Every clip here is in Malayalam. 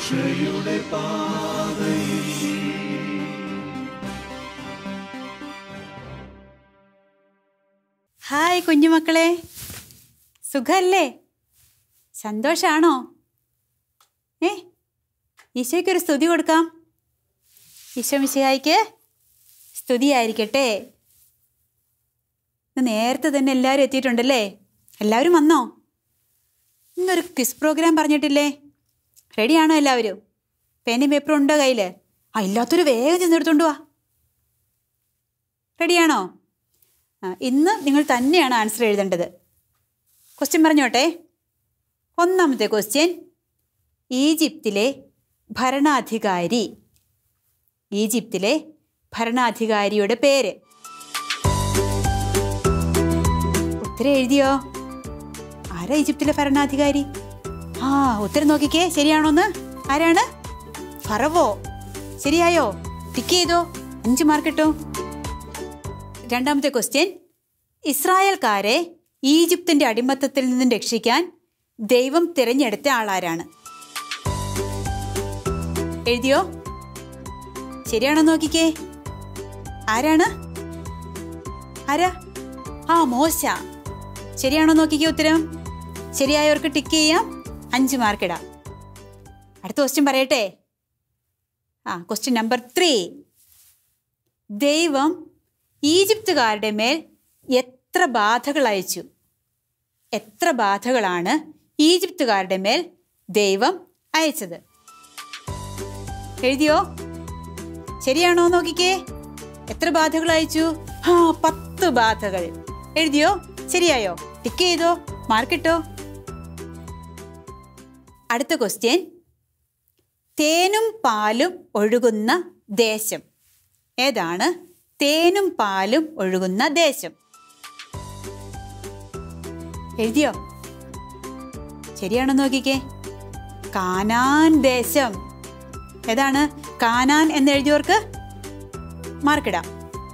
രക്ഷയുടെ പാതയിൽ ഹായ് കുഞ്ഞുമക്കളെ സുഖല്ലേ സന്തോഷാണോ ഏ ഈശോയ്ക്കൊരു സ്തുതി കൊടുക്കാം ഈശോ മിശിഹായിക്ക് സ്തുതിയായിരിക്കട്ടെ ഇന്ന് നേരത്തെ തന്നെ എല്ലാവരും എത്തിയിട്ടുണ്ടല്ലേ എല്ലാവരും വന്നോ ഇന്നൊരു ക്വിസ് പ്രോഗ്രാം പറഞ്ഞിട്ടില്ലേ റെഡിയാണോ എല്ലാവരും പേനയും പേപ്പറും ഉണ്ടോ കയ്യിൽ ആ ഇല്ലാത്തൊരു വേഗം ചെന്നെടുത്തോണ്ട് വാ റെഡിയാണോ ആ, ഇന്ന് നിങ്ങൾ തന്നെയാണ് ആൻസർ എഴുതേണ്ടത് ക്വസ്റ്റ്യൻ പറഞ്ഞോട്ടെ ഒന്നാമത്തെ ക്വസ്റ്റ്യൻ ഈജിപ്തിലെ ഭരണാധികാരി ഈജിപ്തിലെ ഭരണാധികാരിയുടെ പേര് ഉത്തരം എഴുതിയോ ആരാ ഈജിപ്തിലെ ഭരണാധികാരി ആ ഉത്തരം നോക്കിക്കേ ശരിയാണോന്ന് ആരാണ് ഫറവോ ശരിയായോ ടിക്ക് ചെയ്തോ അഞ്ച് മാർക്ക് കിട്ടും രണ്ടാമത്തെ ക്വസ്റ്റ്യൻ ഇസ്രായേൽക്കാരെ ഈജിപ്തിന്റെ അടിമത്തത്തിൽ നിന്നും രക്ഷിക്കാൻ ദൈവം തിരഞ്ഞെടുത്ത ആളാരാണ് എഴുതിയോ ശരിയാണോ നോക്കിക്കേ ആരാണ് ആരാ ആ മോശ ശരിയാണോ നോക്കിക്കേ ഉത്തരം ശരിയായവർക്ക് ടിക്ക് ചെയ്യാം അഞ്ച് മാർക്ക് ഇടാം അടുത്ത ക്വസ്റ്റ്യൻ പറയട്ടെ ആ ക്വസ്റ്റ്യൻ നമ്പർ ത്രീ ദൈവം ഈജിപ്തുകാരുടെ മേൽ എത്ര ബാധകൾ അയച്ചു എത്ര ബാധകളാണ് ഈജിപ്തുകാരുടെ മേൽ ദൈവം അയച്ചത് എഴുതിയോ ശരിയാണോ നോക്കിക്കേ എത്ര ബാധകൾ അയച്ചു ആ പത്ത് ബാധകൾ എഴുതിയോ ശരിയായോ ടിക്ക് ചെയ്തോ മാർക്കിട്ടോ അടുത്ത ക്വസ്റ്റ്യൻ തേനും പാലും ഒഴുകുന്ന ദേശം ഏതാണ് തേനും പാലും ഒഴുകുന്ന ദേശം എഴുതിയോ ശരിയാണോ നോക്കിക്കേ കാനാൻ ദേശം ഏതാണ് കാനാൻ എന്ന് എഴുതിയവർക്ക് മാർക്കിടാം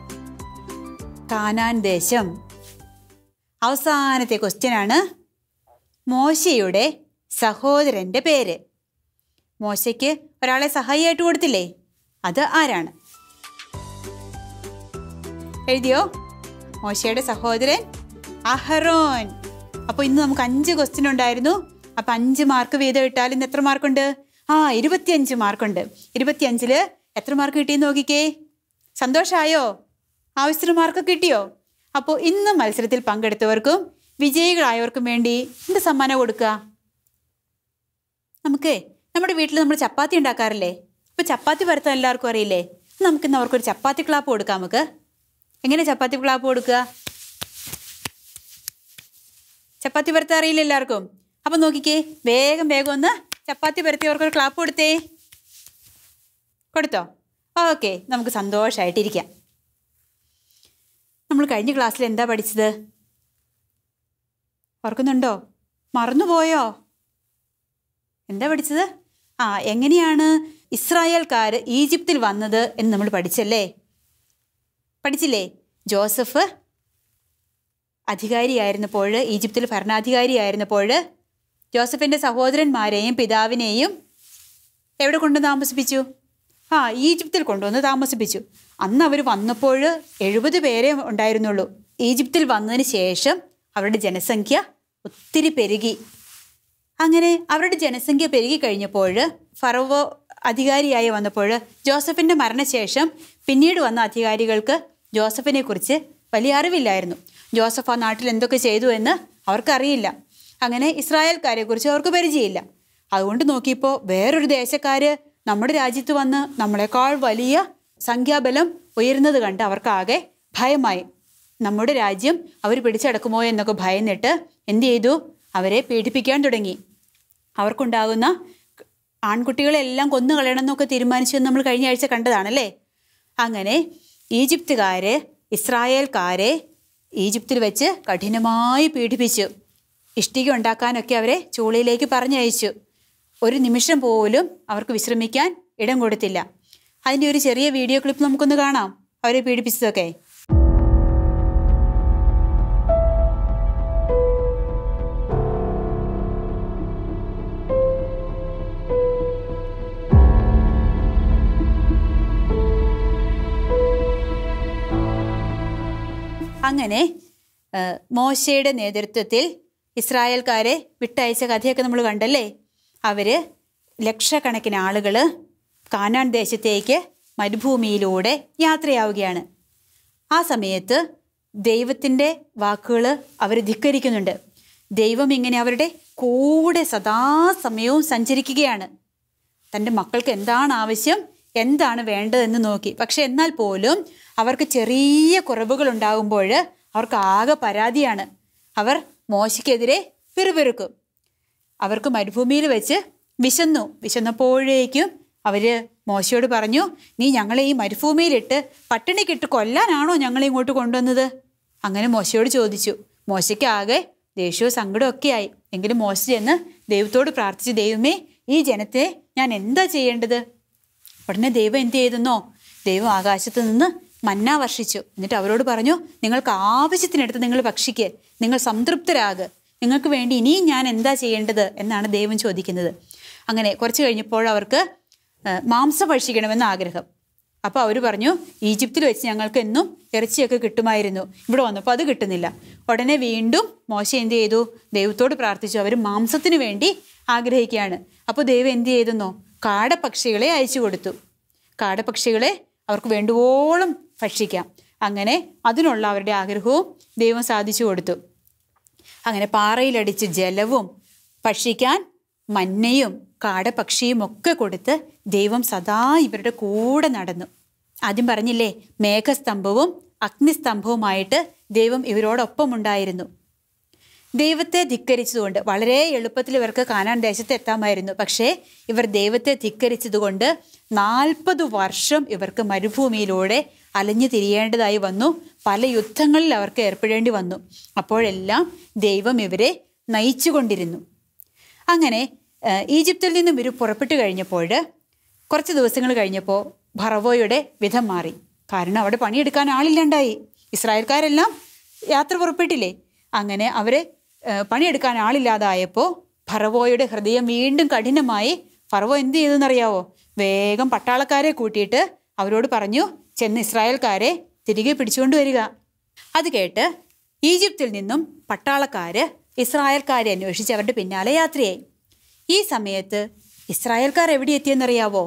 കാനാൻ ദേശം അവസാനത്തെ ക്വസ്റ്റ്യൻ ആണ് മോശയുടെ സഹോദരന്റെ പേര് മോശയ്ക്ക് ഒരാളെ സഹായിയായിട്ട് കൊടുത്തില്ലേ അത് ആരാണ് എഴുതിയോ മോശയുടെ സഹോദരൻ അഹറോൻ അപ്പോൾ ഇന്ന് നമുക്ക് അഞ്ച് ക്വസ്റ്റ്യൻ ഉണ്ടായിരുന്നു അപ്പം അഞ്ച് മാർക്ക് വീതം ഇട്ടാൽ ഇന്ന് എത്ര മാർക്കുണ്ട് ആ ഇരുപത്തിയഞ്ച് മാർക്കുണ്ട് ഇരുപത്തിയഞ്ചില് എത്ര മാർക്ക് കിട്ടിയെന്ന് നോക്കിക്കേ സന്തോഷമായോ ആവശ്യത്തിന് മാർക്ക് കിട്ടിയോ അപ്പോൾ ഇന്ന് മത്സരത്തിൽ പങ്കെടുത്തവർക്കും വിജയികളായവർക്കും വേണ്ടി എന്ത് സമ്മാനം കൊടുക്കുക നമുക്ക് നമ്മുടെ വീട്ടിൽ നമ്മൾ ചപ്പാത്തി ഉണ്ടാക്കാറില്ലേ അപ്പോൾ ചപ്പാത്തി പരത്താൻ എല്ലാവർക്കും അറിയില്ലേ നമുക്കിന്ന് അവർക്കൊരു ചപ്പാത്തി ക്ലാപ്പ് കൊടുക്കാം നമുക്ക് എങ്ങനെ ചപ്പാത്തി ക്ലാപ്പ് കൊടുക്കുക ചപ്പാത്തി പരത്താൻ അറിയില്ല എല്ലാവർക്കും അപ്പം നോക്കിക്കേ വേഗം വേഗം ഒന്ന് ചപ്പാത്തി പരത്തിയവർക്കൊരു ക്ലാപ്പ് കൊടുത്തേ കൊടുത്തോ ഓക്കെ നമുക്ക് സന്തോഷമായിട്ടിരിക്കാം നമ്മൾ കഴിഞ്ഞ ക്ലാസ്സിൽ എന്താ പഠിച്ചത് ഓർക്കുന്നുണ്ടോ മറന്നുപോയോ എന്താ പഠിച്ചത് ആ എങ്ങനെയാണ് ഇസ്രായേൽക്കാർ ഈജിപ്തിൽ വന്നത് എന്ന് നമ്മൾ പഠിച്ചല്ലേ പഠിച്ചില്ലേ ജോസഫ് അധികാരിയായിരുന്നപ്പോൾ ഈജിപ്തിൽ ഭരണാധികാരിയായിരുന്നപ്പോൾ ജോസഫിൻ്റെ സഹോദരന്മാരെയും പിതാവിനെയും എവിടെ കൊണ്ട് താമസിപ്പിച്ചു ആ ഈജിപ്തിൽ കൊണ്ടുവന്ന് താമസിപ്പിച്ചു അന്ന് അവർ വന്നപ്പോൾ എഴുപത് പേരെ ഉണ്ടായിരുന്നുള്ളൂ ഈജിപ്തിൽ വന്നതിന് ശേഷം അവരുടെ ജനസംഖ്യ ഒത്തിരി പെരുകി അങ്ങനെ അവരുടെ ജനസംഖ്യ പെരുകി കഴിഞ്ഞപ്പോൾ ഫറവോ അധികാരിയായി വന്നപ്പോൾ ജോസഫിൻ്റെ മരണശേഷം പിന്നീട് വന്ന അധികാരികൾക്ക് ജോസഫിനെ കുറിച്ച് വലിയ അറിവില്ലായിരുന്നു ജോസഫ് ആ നാട്ടിൽ എന്തൊക്കെ ചെയ്തു എന്ന് അവർക്കറിയില്ല അങ്ങനെ ഇസ്രായേൽക്കാരെ കുറിച്ച് അവർക്ക് പരിചയമില്ല അതുകൊണ്ട് നോക്കിയപ്പോൾ വേറൊരു ദേശക്കാർ നമ്മുടെ രാജ്യത്ത് വന്ന് നമ്മളെക്കാൾ വലിയ സംഖ്യാബലം ഉയരുന്നത് കണ്ട് അവർക്കാകെ ഭയമായി നമ്മുടെ രാജ്യം അവർ പിടിച്ചടക്കുമോ എന്നൊക്കെ ഭയന്നിട്ട് എന്ത് ചെയ്തു അവരെ പീഡിപ്പിക്കാൻ തുടങ്ങി അവർക്കുണ്ടാകുന്ന ആൺകുട്ടികളെല്ലാം കൊന്നു കളയണമെന്നൊക്കെ തീരുമാനിച്ചു എന്ന് നമ്മൾ കഴിഞ്ഞ ആഴ്ച കണ്ടതാണല്ലേ അങ്ങനെ ഈജിപ്തുകാര് ഇസ്രായേൽക്കാരെ ഈജിപ്തിൽ വെച്ച് കഠിനമായി പീഡിപ്പിച്ചു ഇഷ്ടിക ഉണ്ടാക്കാനൊക്കെ അവരെ ചൂളയിലേക്ക് പറഞ്ഞയച്ചു ഒരു നിമിഷം പോലും അവർക്ക് വിശ്രമിക്കാൻ ഇടം കൊടുത്തില്ല അതിൻ്റെ ഒരു ചെറിയ വീഡിയോ ക്ലിപ്പ് നമുക്കൊന്ന് കാണാം അവരെ പീഡിപ്പിച്ചതൊക്കെ അങ്ങനെ ആ, മോശയുടെ നേതൃത്വത്തിൽ ഇസ്രായേൽക്കാരെ വിട്ടയച്ച കഥയൊക്കെ നമ്മൾ കണ്ടല്ലേ അവർ ലക്ഷക്കണക്കിന് ആളുകൾ കാനാൻ ദേശത്തേക്ക് മരുഭൂമിയിലൂടെ യാത്രയാവുകയാണ് ആ സമയത്ത് ദൈവത്തിൻ്റെ വാക്കുകൾ അവർ ധിക്കരിക്കുന്നുണ്ട് ദൈവം ഇങ്ങനെ അവരുടെ കൂടെ സദാസമയവും സഞ്ചരിക്കുകയാണ് തൻ്റെ മക്കൾക്ക് എന്താണ് ആവശ്യം എന്താണ് വേണ്ടതെന്ന് നോക്കി പക്ഷെ എന്നാൽ പോലും അവർക്ക് ചെറിയ കുറവുകൾ ഉണ്ടാകുമ്പോൾ അവർക്ക് ആകെ പരാതിയാണ് അവർ മോശയ്ക്കെതിരെ പിറുപിറുക്കും അവർക്ക് മരുഭൂമിയിൽ വെച്ച് വിശന്നു വിശന്നപ്പോഴേക്കും അവർ മോശയോട് പറഞ്ഞു നീ ഞങ്ങളെ ഈ മരുഭൂമിയിലിട്ട് പട്ടിണിക്കിട്ട് കൊല്ലാനാണോ ഞങ്ങളെ ഇങ്ങോട്ട് കൊണ്ടുവന്നത് അങ്ങനെ മോശയോട് ചോദിച്ചു മോശയ്ക്ക് ആകെ ദേഷ്യവും സങ്കടവും ഒക്കെ ആയി എങ്കിലും മോശ ചെന്ന് ദൈവത്തോട് പ്രാർത്ഥിച്ചു ദൈവമേ ഈ ജനത്തെ ഞാൻ എന്താ ചെയ്യേണ്ടത് ഉടനെ ദൈവം എന്ത് ചെയ്തെന്നോ ദൈവം ആകാശത്ത് നിന്ന് മന്ന വർഷിച്ചു എന്നിട്ട് അവരോട് പറഞ്ഞു നിങ്ങൾക്ക് ആവശ്യത്തിനെടുത്ത് നിങ്ങൾ ഭക്ഷിക്ക് നിങ്ങൾ സംതൃപ്തരാകുക നിങ്ങൾക്ക് വേണ്ടി ഇനിയും ഞാൻ എന്താ ചെയ്യേണ്ടത് എന്നാണ് ദൈവം ചോദിക്കുന്നത് അങ്ങനെ കുറച്ച് കഴിഞ്ഞപ്പോൾ അവർക്ക് ആ, മാംസം ഭക്ഷിക്കണമെന്ന് ആഗ്രഹം അപ്പോൾ അവർ പറഞ്ഞു ഈജിപ്തിൽ വെച്ച് ഞങ്ങൾക്ക് എന്നും ഇറച്ചിയൊക്കെ കിട്ടുമായിരുന്നു ഇവിടെ വന്നപ്പോൾ അത് കിട്ടുന്നില്ല ഉടനെ വീണ്ടും മോശ എന്ത് ചെയ്തു ദൈവത്തോട് പ്രാർത്ഥിച്ചു അവർ മാംസത്തിന് വേണ്ടി ആഗ്രഹിക്കുകയാണ് അപ്പോൾ ദൈവം എന്ത് ചെയ്തെന്നോ കാടപ്പക്ഷികളെ അയച്ചു കൊടുത്തു കാടപ്പക്ഷികളെ അവർക്ക് വേണ്ടുവോളം ഭക്ഷിക്കാം അങ്ങനെ അതിനുള്ള അവരുടെ ആഗ്രഹവും ദൈവം സാധിച്ചു കൊടുത്തു അങ്ങനെ പാറയിലടിച്ച് ജലവും ഭക്ഷിക്കാൻ മന്നയും കാടപക്ഷിയും ഒക്കെ കൊടുത്ത് ദൈവം സദാ ഇവരുടെ കൂടെ നടന്നു ആദ്യം പറഞ്ഞില്ലേ മേഘസ്തംഭവും അഗ്നിസ്തംഭവുമായിട്ട് ദൈവം ഇവരോടൊപ്പം ഉണ്ടായിരുന്നു ദൈവത്തെ ധിക്കരിച്ചതുകൊണ്ട് വളരെ എളുപ്പത്തിൽ ഇവർക്ക് കാനാൻ ദേശത്ത് എത്താമായിരുന്നു പക്ഷേ ഇവർ ദൈവത്തെ ധിക്കരിച്ചതുകൊണ്ട് നാൽപ്പത് വർഷം ഇവർക്ക് മരുഭൂമിയിലൂടെ അലഞ്ഞു തിരിയേണ്ടതായി വന്നു പല യുദ്ധങ്ങളിൽ അവർക്ക് ഏർപ്പെടേണ്ടി വന്നു അപ്പോഴെല്ലാം ദൈവം ഇവരെ നയിച്ചുകൊണ്ടിരുന്നു അങ്ങനെ ആ, ഈജിപ്തിൽ നിന്നും ഇവർ പുറപ്പെട്ടു കഴിഞ്ഞപ്പോൾ കുറച്ച് ദിവസങ്ങൾ കഴിഞ്ഞപ്പോൾ ഭറവോയുടെ വിധം മാറി കാരണം അവിടെ പണിയെടുക്കാൻ ആളില്ലാണ്ടായി ഇസ്രായേൽക്കാരെല്ലാം യാത്ര പുറപ്പെട്ടില്ലേ അങ്ങനെ അവരെ ആ, പണിയെടുക്കാൻ ആളില്ലാതായപ്പോൾ ഫറവോയുടെ ഹൃദയം വീണ്ടും കഠിനമായി ഫറവോ എന്ത് ചെയ്തെന്നറിയാവോ വേഗം പട്ടാളക്കാരെ കൂട്ടിയിട്ട് അവരോട് പറഞ്ഞു ചെന്ന് ഇസ്രായേൽക്കാരെ തിരികെ പിടിച്ചുകൊണ്ട് വരിക അത് കേട്ട് ഈജിപ്തിൽ നിന്നും പട്ടാളക്കാര് ഇസ്രായേൽക്കാരെ അന്വേഷിച്ച് അവരുടെ പിന്നാലെ യാത്രയായി ഈ സമയത്ത് ഇസ്രായേൽക്കാർ എവിടെ എത്തിയെന്നറിയാവോ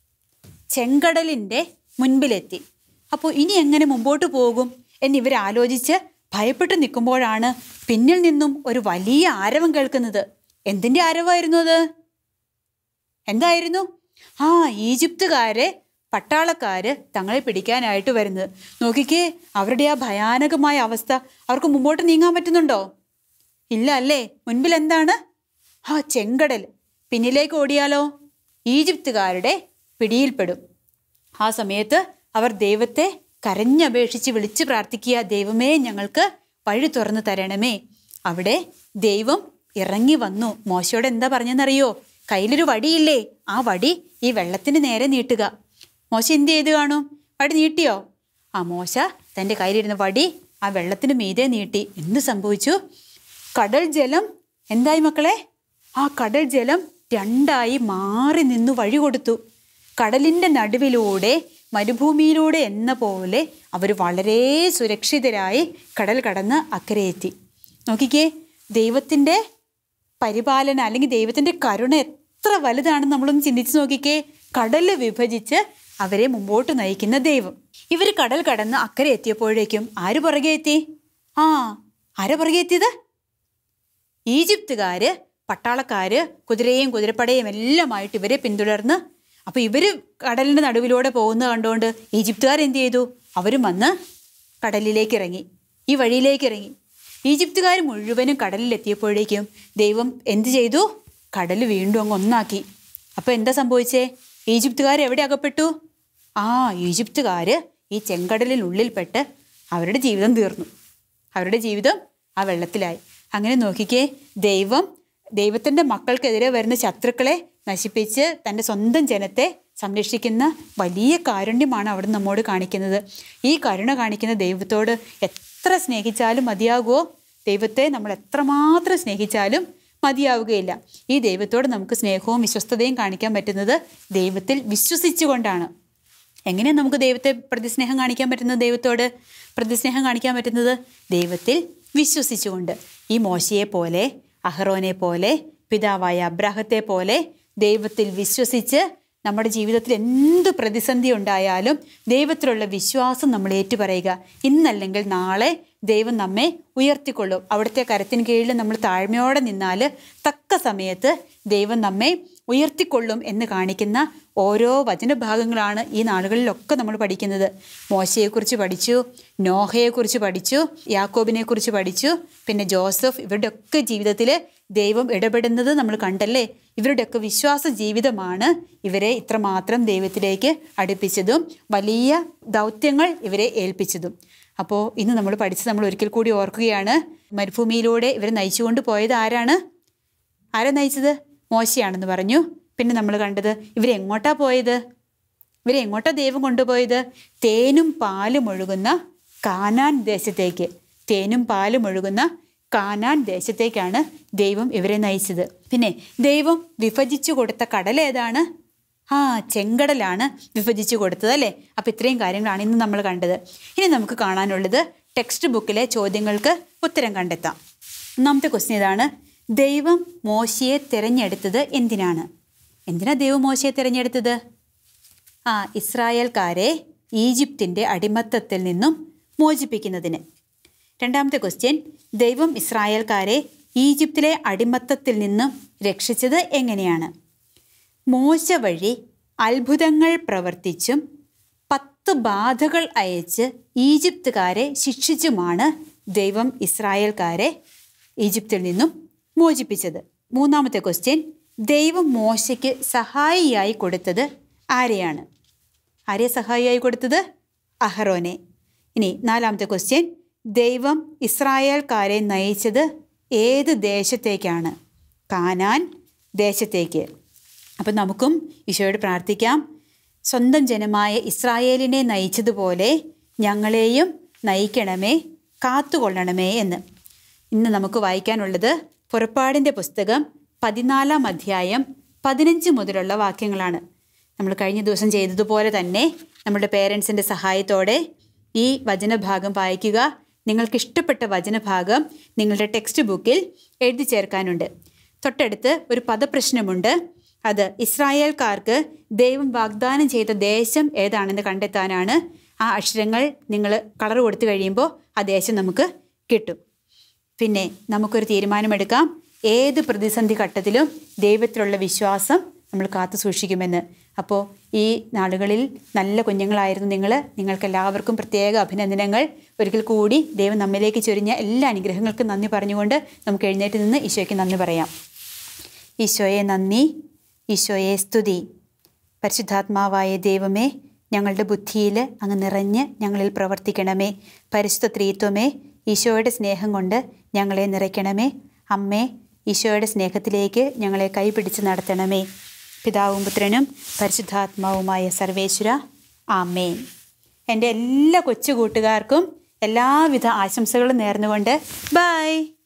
ചെങ്കടലിൻ്റെ മുൻപിലെത്തി അപ്പോൾ ഇനി എങ്ങനെ മുമ്പോട്ട് പോകും എന്നിവർ ആലോചിച്ച് ഭയപ്പെട്ട് നിൽക്കുമ്പോഴാണ് പിന്നിൽ നിന്നും ഒരു വലിയ ആരവം കേൾക്കുന്നത് എന്തിൻ്റെ ആരവമായിരുന്നു അത് എന്തായിരുന്നു ആ ഈജിപ്തുകാരെ പട്ടാളക്കാര് തങ്ങളെ പിടിക്കാനായിട്ട് വരുന്നത് നോക്കിക്കേ അവരുടെ ആ ഭയാനകമായ അവസ്ഥ അവർക്ക് മുമ്പോട്ട് നീങ്ങാൻ പറ്റുന്നുണ്ടോ ഇല്ല അല്ലേ മുൻപിൽ എന്താണ് ആ ചെങ്കടൽ പിന്നിലേക്ക് ഓടിയാലോ ഈജിപ്തുകാരുടെ പിടിയിൽപ്പെടും ആ സമയത്ത് അവർ ദൈവത്തെ കരഞ്ഞപേക്ഷിച്ച് വിളിച്ചു പ്രാർത്ഥിക്കുക ദൈവമേ ഞങ്ങൾക്ക് വഴി തുറന്നു തരണമേ അവിടെ ദൈവം ഇറങ്ങി വന്നു മോശയോട് എന്താ പറഞ്ഞെന്നറിയോ കയ്യിലൊരു വടിയില്ലേ ആ വടി ഈ വെള്ളത്തിന് നേരെ നീട്ടുക മോശ എന്ത് ചെയ്ത് കാണും വടി നീട്ടിയോ ആ മോശ തൻ്റെ കയ്യിലിരുന്ന വടി ആ വെള്ളത്തിന് മീതെ നീട്ടി എന്ത് സംഭവിച്ചു കടൽ ജലം എന്തായി മക്കളെ ആ കടൽ ജലം രണ്ടായി മാറി നിന്നു വഴി കൊടുത്തു കടലിൻ്റെ നടുവിലൂടെ മരുഭൂമിയിലൂടെ എന്ന പോലെ അവർ വളരെ സുരക്ഷിതരായി കടൽ കടന്ന് അക്കരെ എത്തി നോക്കിക്കേ ദൈവത്തിൻ്റെ പരിപാലന അല്ലെങ്കിൽ ദൈവത്തിൻ്റെ കരുണ എത്ര വലുതാണെന്ന് നമ്മളൊന്ന് ചിന്തിച്ച് നോക്കിക്കേ കടല് വിഭജിച്ച് അവരെ മുമ്പോട്ട് നയിക്കുന്ന ദൈവം ഇവർ കടൽ കടന്ന് അക്കരെ എത്തിയപ്പോഴേക്കും ആര് പുറകെ എത്തി ആ ആരാ പുറകെ എത്തിയത് ഈജിപ്തുകാര് പട്ടാളക്കാര് കുതിരയും കുതിരപ്പടയും എല്ലാമായിട്ട് ഇവരെ പിന്തുടർന്ന് അപ്പോൾ ഇവർ കടലിൻ്റെ നടുവിലൂടെ പോകുന്നത് കണ്ടുകൊണ്ട് ഈജിപ്തുകാർ എന്ത് ചെയ്തു അവരും വന്ന് കടലിലേക്ക് ഇറങ്ങി ഈ വഴിയിലേക്ക് ഇറങ്ങി ഈജിപ്തുകാർ മുഴുവനും കടലിലെത്തിയപ്പോഴേക്കും ദൈവം എന്ത് ചെയ്തു കടൽ വീണ്ടും അങ്ങ് ഒന്നാക്കി അപ്പോൾ എന്താ സംഭവിച്ചേ ഈജിപ്തുകാർ എവിടെ അകപ്പെട്ടു ആ ഈജിപ്തുകാർ ഈ ചെങ്കടലിൽ ഉള്ളിൽപ്പെട്ട് അവരുടെ ജീവിതം തീർന്നു അവരുടെ ജീവിതം ആ വെള്ളത്തിലായി അങ്ങനെ നോക്കിക്കേ ദൈവം ദൈവത്തിൻ്റെ മക്കൾക്കെതിരെ വരുന്ന ശത്രുക്കളെ നശിപ്പിച്ച് തൻ്റെ സ്വന്തം ജനത്തെ സംരക്ഷിക്കുന്ന വലിയ കാരുണ്യമാണ് അവിടെ നമ്മോട് കാണിക്കുന്നത് ഈ കരുണ കാണിക്കുന്ന ദൈവത്തോട് എത്ര സ്നേഹിച്ചാലും മതിയാകുമോ ദൈവത്തെ നമ്മൾ എത്രമാത്രം സ്നേഹിച്ചാലും മതിയാവുകയില്ല ഈ ദൈവത്തോട് നമുക്ക് സ്നേഹവും വിശ്വസ്തതയും കാണിക്കാൻ പറ്റുന്നത് ദൈവത്തിൽ വിശ്വസിച്ചുകൊണ്ടാണ് എങ്ങനെയാണ് നമുക്ക് ദൈവത്തെ പ്രതിസ്നേഹം കാണിക്കാൻ പറ്റുന്നത് ദൈവത്തോട് പ്രതിസ്നേഹം കാണിക്കാൻ പറ്റുന്നത് ദൈവത്തിൽ വിശ്വസിച്ചുകൊണ്ട് ഈ മോശയെ പോലെ അഹ്റോനെ പോലെ പിതാവായ അബ്രാഹത്തെ പോലെ ദൈവത്തിൽ വിശ്വസിച്ച് നമ്മുടെ ജീവിതത്തിൽ എന്ത് പ്രതിസന്ധി ഉണ്ടായാലും ദൈവത്തിലുള്ള വിശ്വാസം നമ്മൾ ഏറ്റുപറയുക ഇന്നല്ലെങ്കിൽ നാളെ ദൈവം നമ്മെ ഉയർത്തിക്കൊള്ളും അവിടുത്തെ കരത്തിന് കീഴിൽ നമ്മൾ താഴ്മയോടെ നിന്നാൽ തക്ക സമയത്ത് ദൈവം നമ്മെ ഉയർത്തിക്കൊള്ളും എന്ന് കാണിക്കുന്ന ഓരോ വചനഭാഗങ്ങളാണ് ഈ നാളുകളിലൊക്കെ നമ്മൾ പഠിക്കുന്നത് മോശയെക്കുറിച്ച് പഠിച്ചു നോഹയെക്കുറിച്ച് പഠിച്ചു യാക്കോബിനെക്കുറിച്ച് പഠിച്ചു പിന്നെ ജോസഫ് ഇവരുടെയൊക്കെ ജീവിതത്തിൽ ദൈവം ഇടപെടുന്നത് നമ്മൾ കണ്ടല്ലേ ഇവരുടെയൊക്കെ വിശ്വാസ ജീവിതമാണ് ഇവരെ ഇത്രമാത്രം ദൈവത്തിലേക്ക് അടുപ്പിച്ചതും വലിയ ദൗത്യങ്ങൾ ഇവരെ ഏൽപ്പിച്ചതും അപ്പോൾ ഇന്ന് നമ്മൾ പഠിച്ച് നമ്മൾ ഒരിക്കൽ കൂടി ഓർക്കുകയാണ് മരുഭൂമിയിലൂടെ ഇവരെ നയിച്ചുകൊണ്ട് പോയത് ആരാണ് ആരാ നയിച്ചത് മോശയാണെന്ന് പറഞ്ഞു പിന്നെ നമ്മൾ കണ്ടത് ഇവരെങ്ങോട്ടാ പോയത് ഇവരെങ്ങോട്ടാ ദൈവം കൊണ്ടുപോയത് തേനും പാലും ഒഴുകുന്ന കാനാൻ ദേശത്തേക്ക് തേനും പാലും ഒഴുകുന്ന കാനാൻ ദേശത്തേക്കാണ് ദൈവം ഇവരെ നയിച്ചത് പിന്നെ ദൈവം വിഭജിച്ചു കൊടുത്ത കടൽ ഏതാണ് ആ ചെങ്കടലാണ് വിഭജിച്ചു കൊടുത്തത് അല്ലേ അപ്പം ഇത്രയും കാര്യങ്ങളാണ് ഇന്ന് നമ്മൾ കണ്ടത് ഇനി നമുക്ക് കാണാനുള്ളത് ടെക്സ്റ്റ് ബുക്കിലെ ചോദ്യങ്ങൾക്ക് ഉത്തരം കണ്ടെത്താം ഒന്നാമത്തെ ക്വസ്റ്റ്യൻ ഇതാണ് ദൈവം മോശയെ തിരഞ്ഞെടുത്തത് എന്തിനാണ് എന്തിനാ ദൈവം മോശയെ തിരഞ്ഞെടുത്തത് ആ ഇസ്രായേൽക്കാരെ ഈജിപ്തിൻ്റെ അടിമത്തത്തിൽ നിന്നും മോചിപ്പിക്കുന്നതിന് രണ്ടാമത്തെ ക്വസ്റ്റ്യൻ ദൈവം ഇസ്രായേൽക്കാരെ ഈജിപ്തിലെ അടിമത്തത്തിൽ നിന്നും രക്ഷിച്ചത് എങ്ങനെയാണ് മോശ വഴി അത്ഭുതങ്ങൾ പ്രവർത്തിച്ചും പത്ത് ബാധകൾ അയച്ച് ഈജിപ്തുകാരെ ശിക്ഷിച്ചുമാണ് ദൈവം ഇസ്രായേൽക്കാരെ ഈജിപ്തിൽ നിന്നും മോചിപ്പിച്ചത് മൂന്നാമത്തെ ക്വസ്റ്റ്യൻ ദൈവം മോശയ്ക്ക് സഹായിയായി കൊടുത്തത് ആരെയാണ് ആരെ സഹായിയായി കൊടുത്തത് അഹറോനെ ഇനി നാലാമത്തെ ക്വസ്റ്റ്യൻ ദൈവം ഇസ്രായേൽക്കാരെ നയിച്ചത് ഏത് ദേശത്തേക്കാണ് കാനാൻ ദേശത്തേക്ക് അപ്പം നമുക്കും ഈശോയോട് പ്രാർത്ഥിക്കാം സ്വന്തം ജനമായ ഇസ്രായേലിനെ നയിച്ചതുപോലെ ഞങ്ങളെയും നയിക്കണമേ കാത്തുകൊള്ളണമേ എന്ന് ഇന്ന് നമുക്ക് വായിക്കാനുള്ളത് പുറപ്പാടിൻ്റെ പുസ്തകം പതിനാലാം അധ്യായം പതിനഞ്ച് മുതലുള്ള വാക്യങ്ങളാണ് നമ്മൾ കഴിഞ്ഞ ദിവസം ചെയ്തതുപോലെ തന്നെ നമ്മുടെ പേരൻസിൻ്റെ സഹായത്തോടെ ഈ വചനഭാഗം വായിക്കുക നിങ്ങൾക്ക് ഇഷ്ടപ്പെട്ട വചനഭാഗം നിങ്ങളുടെ ടെക്സ്റ്റ് ബുക്കിൽ എഴുതി ചേർക്കാനുണ്ട് തൊട്ടടുത്ത് ഒരു പദപ്രശ്നമുണ്ട് അത് ഇസ്രായേൽക്കാർക്ക് ദൈവം വാഗ്ദാനം ചെയ്ത ദേശം ഏതാണെന്ന് കണ്ടെത്താനാണ് ആ അക്ഷരങ്ങൾ നിങ്ങൾ കളർ കൊടുത്തു കഴിയുമ്പോൾ ആ ദേശം നമുക്ക് കിട്ടും പിന്നെ നമുക്കൊരു തീരുമാനമെടുക്കാം ഏത് പ്രതിസന്ധി ഘട്ടത്തിലും ദൈവത്തിലുള്ള വിശ്വാസം നമ്മൾ കാത്തു സൂക്ഷിക്കുമെന്ന് അപ്പോൾ ഈ നാളുകളിൽ നല്ല കുഞ്ഞുങ്ങളായിരുന്നു നിങ്ങൾ നിങ്ങൾക്കെല്ലാവർക്കും പ്രത്യേക അഭിനന്ദനങ്ങൾ ഒരിക്കൽ കൂടി ദൈവം നമ്മിലേക്ക് ചൊരിഞ്ഞ എല്ലാ അനുഗ്രഹങ്ങൾക്കും നന്ദി പറഞ്ഞുകൊണ്ട് നമുക്ക് എഴുന്നേറ്റ് നിന്ന് ഈശോയ്ക്ക് നന്ദി പറയാം ഈശോയെ നന്ദി ഈശോയെ സ്തുതി പരിശുദ്ധാത്മാവായ ദൈവമേ ഞങ്ങളുടെ ബുദ്ധിയിൽ അങ്ങ് നിറഞ്ഞ് ഞങ്ങളിൽ പ്രവർത്തിക്കണമേ പരിശുദ്ധ ത്രീത്വമേ ഈശോയുടെ സ്നേഹം കൊണ്ട് ഞങ്ങളെ നിറയ്ക്കണമേ അമ്മേ ഈശോയുടെ സ്നേഹത്തിലേക്ക് ഞങ്ങളെ കൈപിടിച്ച് നടത്തണമേ പിതാവും പുത്രനും പരിശുദ്ധാത്മാവുമായ സർവേശ്വര ആമേൻ എൻ്റെ എല്ലാ കൊച്ചു കൂട്ടുകാർക്കും എല്ലാവിധ ആശംസകളും നേർന്നുകൊണ്ട് ബൈ